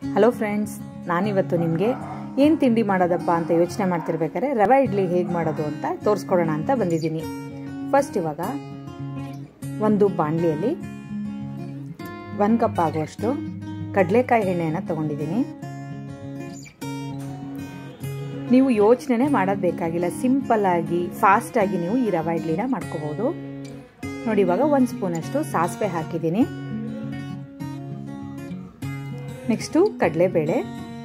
hello friends ನಾನಿವತ್ತು ನಿಮಗೆ ಏನು ತಿಂಡಿ ಮಾಡೋದಪ್ಪ ಅಂತ ಯೋಚನೆ ಮಾಡ್ತಿರ್ಬೇಕಾದ್ರೆ ರವೆ ಇಡ್ಲಿ ಹೇಗೆ ಮಾಡೋದು ಅಂತ ತೋರಿಸ್ಕೊಡೋಣ ಅಂತ ಬಂದಿದ್ದೀನಿ ಫಸ್ಟ್ ಇವಾಗ ಒಂದು ಬಾಣಲಿಯಲ್ಲಿ ಒಂದು ಕಪ್ ಆಗುವಷ್ಟು ಕಡಲೆಕಾಯಿ ಎಣ್ಣೆಯನ್ನು ತೊಗೊಂಡಿದ್ದೀನಿ ನೀವು ಯೋಚನೆ ಮಾಡೋದು ಬೇಕಾಗಿಲ್ಲ ಸಿಂಪಲ್ ಆಗಿ ಫಾಸ್ಟ್ ಆಗಿ ನೀವು ಈ ರವೆ ಇಡ್ಲಿನ ಮಾಡ್ಕೋಬಹುದು ನೋಡಿ ಇವಾಗ ಒಂದು ಸ್ಪೂನಷ್ಟು ಸಾಸಿವೆ ಹಾಕಿದ್ದೀನಿ ನೆಕ್ಸ್ಟು ಕಡಲೆಬೇಳೆ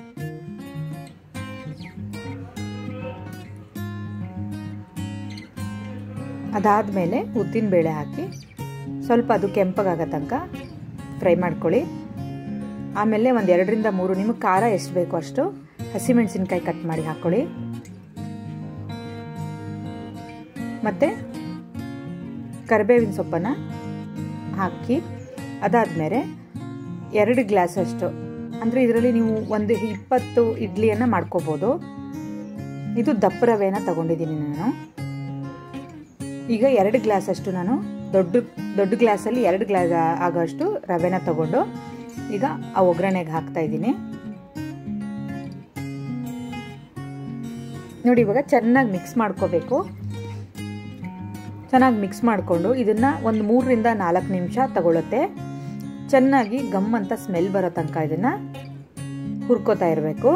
ಅದಾದಮೇಲೆ ಉದ್ದಿನಬೇಳೆ ಹಾಕಿ ಸ್ವಲ್ಪ ಅದು ಕೆಂಪಗಾಗೋ ತನಕ ಫ್ರೈ ಮಾಡ್ಕೊಳ್ಳಿ ಆಮೇಲೆ ಒಂದು ಎರಡರಿಂದ ಮೂರು ನಿಮಗೆ ಖಾರ ಎಷ್ಟು ಬೇಕೋ ಅಷ್ಟು ಹಸಿಮೆಣಸಿನ್ಕಾಯಿ ಕಟ್ ಮಾಡಿ ಹಾಕ್ಕೊಳ್ಳಿ ಮತ್ತು ಕರಿಬೇವಿನ ಸೊಪ್ಪನ್ನು ಹಾಕಿ ಅದಾದಮೇಲೆ ಎರಡು ಗ್ಲಾಸಷ್ಟು ಅಂದರೆ ಇದರಲ್ಲಿ ನೀವು ಒಂದು ಇಪ್ಪತ್ತು ಇಡ್ಲಿಯನ್ನು ಮಾಡ್ಕೋಬೋದು ಇದು ದಪ್ಪ ರವೆನ ತಗೊಂಡಿದ್ದೀನಿ ನಾನು ಈಗ ಎರಡು ಗ್ಲಾಸಷ್ಟು ನಾನು ದೊಡ್ಡ ದೊಡ್ಡ ಗ್ಲಾಸಲ್ಲಿ ಎರಡು ಗ್ಲಾಸ್ ಆಗೋಷ್ಟು ರವೆನ ತಗೊಂಡು ಈಗ ಆ ಒಗ್ಗರಣೆಗೆ ಹಾಕ್ತಾ ಇದ್ದೀನಿ ನೋಡಿ ಇವಾಗ ಚೆನ್ನಾಗಿ ಮಿಕ್ಸ್ ಮಾಡ್ಕೋಬೇಕು ಚೆನ್ನಾಗಿ ಮಿಕ್ಸ್ ಮಾಡಿಕೊಂಡು ಇದನ್ನು ಒಂದು ಮೂರರಿಂದ ನಾಲ್ಕು ನಿಮಿಷ ತಗೊಳುತ್ತೆ ಚೆನ್ನಾಗಿ ಗಮ್ ಅಂತ ಸ್ಮೆಲ್ ಬರೋ ತನಕ ಇದನ್ನು ಹುರ್ಕೋತಾ ಇರಬೇಕು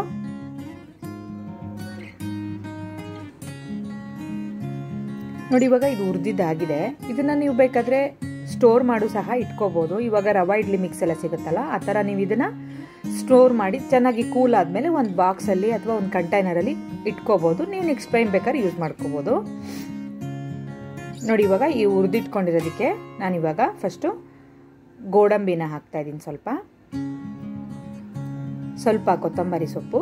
ನೋಡಿ ಇವಾಗ ಇದು ಹುರಿದಿದ್ದಾಗಿದೆ ಇದನ್ನು ನೀವು ಬೇಕಾದರೆ ಸ್ಟೋರ್ ಮಾಡು ಸಹ ಇಟ್ಕೋಬೋದು ಇವಾಗ ರವಾ ಇಡ್ಲಿ ಮಿಕ್ಸ್ ಎಲ್ಲ ಸಿಗುತ್ತಲ್ಲ ಆ ಥರ ನೀವು ಇದನ್ನು ಸ್ಟೋರ್ ಮಾಡಿ ಚೆನ್ನಾಗಿ ಕೂಲ್ ಆದಮೇಲೆ ಒಂದು ಬಾಕ್ಸಲ್ಲಿ ಅಥವಾ ಒಂದು ಕಂಟೈನರಲ್ಲಿ ಇಟ್ಕೋಬೋದು ನೀವು ನೆಕ್ಸ್ಟ್ ಟೈಮ್ ಬೇಕಾದ್ರೆ ಯೂಸ್ ಮಾಡ್ಕೋಬೋದು ನೋಡಿ ಇವಾಗ ಈ ಹುರಿದಿಟ್ಕೊಂಡಿರೋದಕ್ಕೆ ನಾನಿವಾಗ ಫಸ್ಟು ಗೋಡಂಬಿನ ಹಾಕ್ತಾ ಇದ್ದೀನಿ ಸ್ವಲ್ಪ ಸ್ವಲ್ಪ ಕೊತ್ತಂಬರಿ ಸೊಪ್ಪು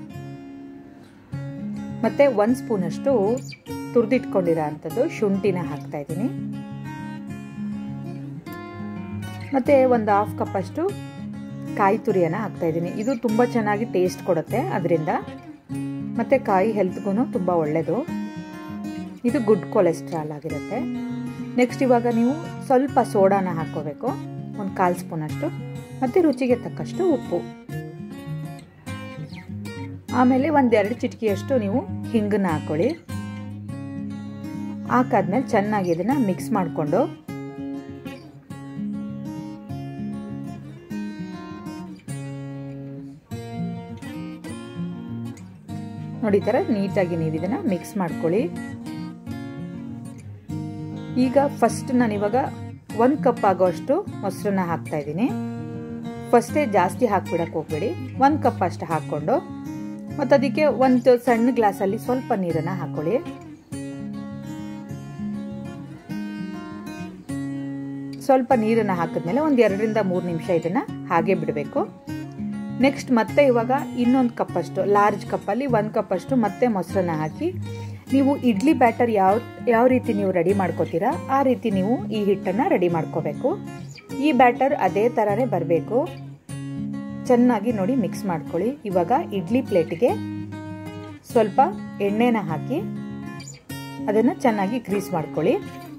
ಮತ್ತು ಒಂದು ಸ್ಪೂನಷ್ಟು ತುರಿದಿಟ್ಕೊಂಡಿರೋ ಅಂಥದ್ದು ಶುಂಠಿನ ಹಾಕ್ತಾ ಇದ್ದೀನಿ ಮತ್ತು ಒಂದು ಹಾಫ್ ಕಪ್ಪಷ್ಟು ಕಾಯಿ ತುರಿಯನ್ನು ಹಾಕ್ತಾ ಇದ್ದೀನಿ ಇದು ತುಂಬ ಚೆನ್ನಾಗಿ ಟೇಸ್ಟ್ ಕೊಡುತ್ತೆ ಅದರಿಂದ ಮತ್ತು ಕಾಯಿ ಹೆಲ್ತ್ಗೂ ತುಂಬ ಒಳ್ಳೆಯದು ಇದು ಗುಡ್ ಕೊಲೆಸ್ಟ್ರಾಲ್ ಆಗಿರುತ್ತೆ ನೆಕ್ಸ್ಟ್ ಇವಾಗ ನೀವು ಸ್ವಲ್ಪ ಸೋಡಾನ ಹಾಕ್ಕೋಬೇಕು ಒಂದು ಕಾಲು ಸ್ಪೂನಷ್ಟು ಮತ್ತು ರುಚಿಗೆ ತಕ್ಕಷ್ಟು ಉಪ್ಪು ಆಮೇಲೆ ಒಂದೆರಡು ಚಿಟಿಕೆಯಷ್ಟು ನೀವು ಹಿಂಗನ್ನ ಹಾಕ್ಕೊಳ್ಳಿ ಹಾಕಾದ್ಮೇಲೆ ಚೆನ್ನಾಗಿ ಇದನ್ನು ಮಿಕ್ಸ್ ಮಾಡಿಕೊಂಡು ನೋಡಿ ಥರ ನೀಟಾಗಿ ನೀವು ಇದನ್ನು ಮಿಕ್ಸ್ ಮಾಡ್ಕೊಳ್ಳಿ ಈಗ ಫಸ್ಟ್ ನಾನು ಇವಾಗ ಒಂದು ಕಪ್ ಆಗೋಷ್ಟು ಮೊಸರನ್ನ ಹಾಕ್ತಾ ಇದ್ದೀನಿ ಫಸ್ಟೇ ಜಾಸ್ತಿ ಹಾಕ್ಬಿಡಕ್ಕೆ ಹೋಗ್ಬೇಡಿ ಒಂದು ಕಪ್ ಅಷ್ಟು ಹಾಕ್ಕೊಂಡು ಮತ್ತು ಅದಕ್ಕೆ ಒಂದು ಸಣ್ಣ ಗ್ಲಾಸಲ್ಲಿ ಸ್ವಲ್ಪ ನೀರನ್ನು ಹಾಕ್ಕೊಳ್ಳಿ ಸ್ವಲ್ಪ ನೀರನ್ನು ಹಾಕಿದ್ಮೇಲೆ ಒಂದು ಎರಡರಿಂದ ಮೂರು ನಿಮಿಷ ಇದನ್ನು ಹಾಗೆ ಬಿಡಬೇಕು ನೆಕ್ಸ್ಟ್ ಮತ್ತೆ ಇವಾಗ ಇನ್ನೊಂದು ಕಪ್ಪಷ್ಟು ಲಾರ್ಜ್ ಕಪ್ಪಲ್ಲಿ ಒಂದು ಕಪ್ಪಷ್ಟು ಮತ್ತೆ ಮೊಸರನ್ನ ಹಾಕಿ ನೀವು ಇಡ್ಲಿ ಬ್ಯಾಟರ್ ಯಾವ ಯಾವ ರೀತಿ ನೀವು ರೆಡಿ ಮಾಡ್ಕೋತೀರಾ ಆ ರೀತಿ ನೀವು ಈ ಹಿಟ್ಟನ್ನು ರೆಡಿ ಮಾಡ್ಕೋಬೇಕು ಈ ಬ್ಯಾಟರ್ ಅದೇ ಥರನೇ ಬರಬೇಕು ಚೆನ್ನಾಗಿ ನೋಡಿ ಮಿಕ್ಸ್ ಮಾಡ್ಕೊಳ್ಳಿ ಇವಾಗ ಇಡ್ಲಿ ಪ್ಲೇಟಿಗೆ ಸ್ವಲ್ಪ ಎಣ್ಣೆನ ಹಾಕಿ ಅದನ್ನು ಚೆನ್ನಾಗಿ ಗ್ರೀಸ್ ಮಾಡ್ಕೊಳ್ಳಿ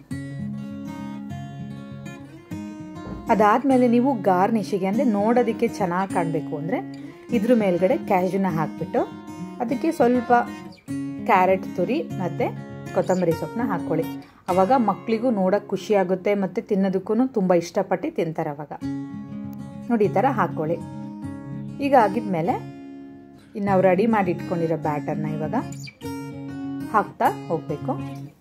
ಅದಾದಮೇಲೆ ನೀವು ಗಾರ್ನಿಷಿಗೆ ಅಂದರೆ ನೋಡೋದಕ್ಕೆ ಚೆನ್ನಾಗಿ ಕಾಣಬೇಕು ಅಂದರೆ ಇದ್ರ ಮೇಲ್ಗಡೆ ಕ್ಯಾಶುನ ಹಾಕಿಬಿಟ್ಟು ಅದಕ್ಕೆ ಸ್ವಲ್ಪ ಕ್ಯಾರೆಟ್ ತುರಿ ಮತ್ತು ಕೊತ್ತಂಬರಿ ಸೊಪ್ಪನ್ನ ಹಾಕ್ಕೊಳ್ಳಿ ಅವಾಗ ಮಕ್ಕಳಿಗೂ ನೋಡೋಕೆ ಖುಷಿ ಆಗುತ್ತೆ ಮತ್ತು ತಿನ್ನೋದಕ್ಕೂ ತುಂಬ ಇಷ್ಟಪಟ್ಟು ತಿಂತಾರೆ ಅವಾಗ ನೋಡಿ ಈ ಥರ ಹಾಕ್ಕೊಳ್ಳಿ ಈಗ ಆಗಿದ್ಮೇಲೆ ನಾವು ರೆಡಿ ಮಾಡಿ ಇಟ್ಕೊಂಡಿರೋ ಬ್ಯಾಟರ್ನ ಇವಾಗ ಹಾಕ್ತಾ ಹೋಗಬೇಕು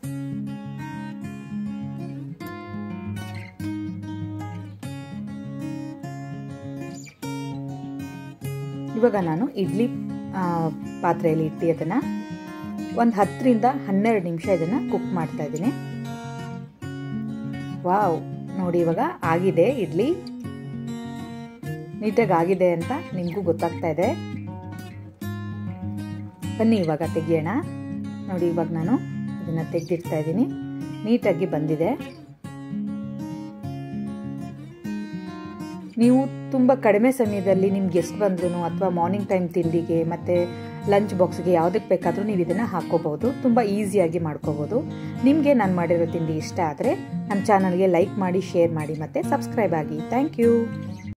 ಇವಾಗ ನಾನು ಇಡ್ಲಿ ಪಾತ್ರೆಯಲ್ಲಿ ಇಟ್ಟು ಅದನ್ನು ಒಂದು ಹತ್ತರಿಂದ ಹನ್ನೆರಡು ನಿಮಿಷ ಇದನ್ನು ಕುಕ್ ಮಾಡ್ತಾ ಇದ್ದೀನಿ ವಾವ್ ನೋಡಿ ಇವಾಗ ಆಗಿದೆ ಇಡ್ಲಿ ನೀಟಾಗಿ ಆಗಿದೆ ಅಂತ ನಿಮಗೂ ಗೊತ್ತಾಗ್ತಾ ಇದೆ ಬನ್ನಿ ಇವಾಗ ತೆಗಿಯೋಣ ನೋಡಿ ಇವಾಗ ನಾನು ಇದನ್ನು ತೆಗೆದಿಡ್ತಾ ಇದ್ದೀನಿ ನೀಟಾಗಿ ಬಂದಿದೆ ನೀವು ತುಂಬ ಕಡಿಮೆ ಸಮಯದಲ್ಲಿ ನಿಮ್ಗೆ ಎಷ್ಟು ಬಂದ್ರೂ ಅಥವಾ ಮಾರ್ನಿಂಗ್ ಟೈಮ್ ತಿಂಡಿಗೆ ಮತ್ತು ಲಂಚ್ ಬಾಕ್ಸ್ಗೆ ಯಾವುದಕ್ಕೆ ಬೇಕಾದರೂ ನೀವು ಇದನ್ನು ಹಾಕ್ಕೋಬೋದು ತುಂಬ ಈಸಿಯಾಗಿ ಮಾಡ್ಕೋಬೋದು ನಿಮಗೆ ನಾನು ಮಾಡಿರೋ ತಿಂಡಿ ಇಷ್ಟ ಆದರೆ ನಮ್ಮ ಚಾನಲ್ಗೆ ಲೈಕ್ ಮಾಡಿ ಶೇರ್ ಮಾಡಿ ಮತ್ತು ಸಬ್ಸ್ಕ್ರೈಬ್ ಆಗಿ ಥ್ಯಾಂಕ್ ಯು